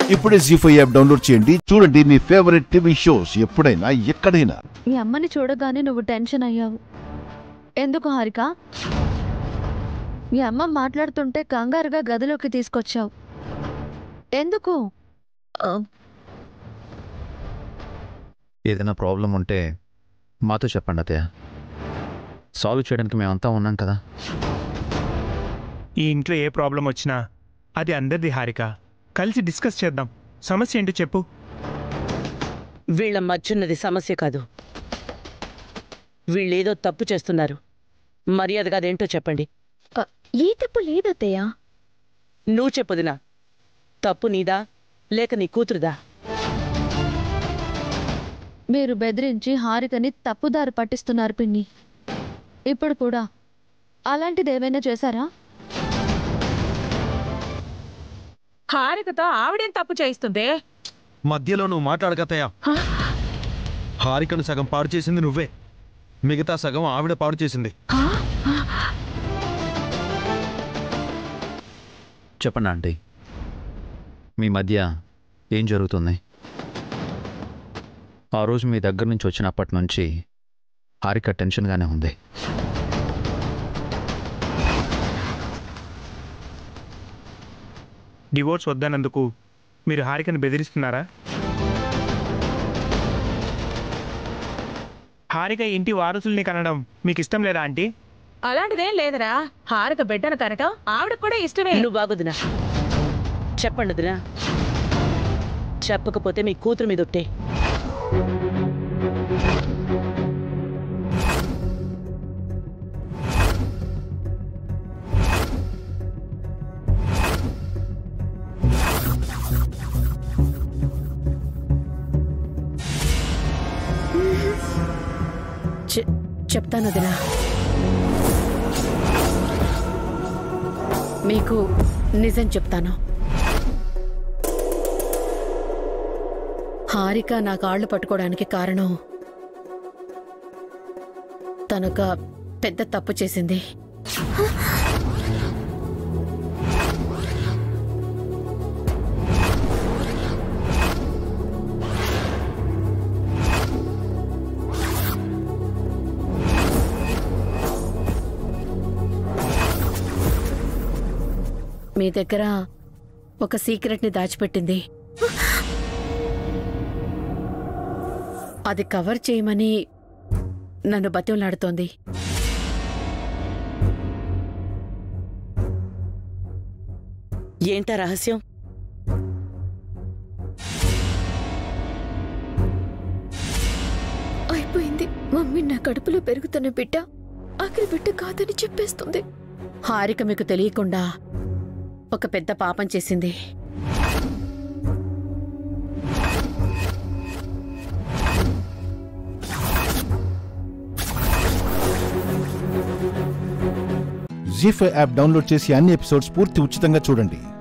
ఇప్పుడే G five app download చేయండి చూడండి మీ ఫేవరెట్ టీవీ షోస్ ఎప్పుడైనా ఎక్కడైనా మీ అమ్మని చూడగానే నువ్వు టెన్షన్ అయ్యావు ఎందుకు హారిక మీ అమ్మ మాట్లాడుతుంటే కంగారుగా గదిలోకి తీసుకొచ్చావు ఎందుకు ఆ, ఏదైనా ప్రాబ్లం ఉంటే మాతో చెప్పండి అత్తయ్య సాల్వ్ చేయడానికి మేమంతా ఉన్నాం కదా ఈ ఇంట్లో ఏ ప్రాబ్లం వచ్చినా అది అందరిది హారిక కలిసి డిస్కస్ చేద్దాం సమస్య ఏంటో చెప్పు వీళ్ళ మధ్యున్నది సమస్య కాదు వీళ్ళేదో తప్పు చేస్తున్నారు మర్యాదగా అదేంటో చెప్పండి ఆ, ఏ తప్పు లేదత్తయ్య నువ్వు చెప్పుదినా తప్పు నీదా లేక నీ కూతురుదా మీరు బెదిరించి హారికని తప్పుదారి పట్టిస్తున్నారు పిన్ని ఇప్పుడు కూడా అలాంటిది ఏమైనా చేశారా హారికతో ఆవిడేం తప్పు చేయిస్తుంది మధ్యలో నువ్వు మాట్లాడకతయ్యా హారికను సగం పాడు చేసింది నువ్వే మిగతా సగం ఆవిడ పాడు చేసింది చెప్పండి ఆంటీ మీ మధ్య ఏం జరుగుతుంది ఆ రోజు మీ దగ్గర నుంచి వచ్చినప్పటి నుంచి హారిక టెన్షన్గానే ఉంది డివోర్స్ వద్దన్నందుకు మీరు హారికను బెదిరిస్తున్నారా హారిక ఇంటి వారసుల్ని కనడం మీకు ఇష్టం లేదా ఆంటీ అలాంటిదేం లేదురా హారిక బిడ్డను కనటం ఆవిడకు కూడా ఇష్టమే నువ్వు బాగుదినా చెప్పండి వదినా చెప్పకపోతే మీ కూతురు మీద ఒట్టే చె- చెప్తాను వదినా మీకు నిజం చెప్తాను హారిక నా కాళ్ళు పట్టుకోవడానికి కారణం తనొక పెద్ద తప్పు చేసింది మీ దగ్గర ఒక సీక్రెట్ని దాచిపెట్టింది అది కవర్ చేయమని నన్ను బతిమలాడుతోంది ఏంటా రహస్యం అయిపోయింది మమ్మీ నా కడుపులో పెరుగుతున్న బిడ్డ ఆఖరి బిడ్డ కాదని చెప్పేస్తుంది హారిక మీకు తెలియకుండా ఒక పెద్ద పాపం చేసింది జీ ఫైవ్ యాప్ డౌన్లోడ్ చేసి అన్ని ఎపిసోడ్స్ పూర్తి ఉచితంగా చూడండి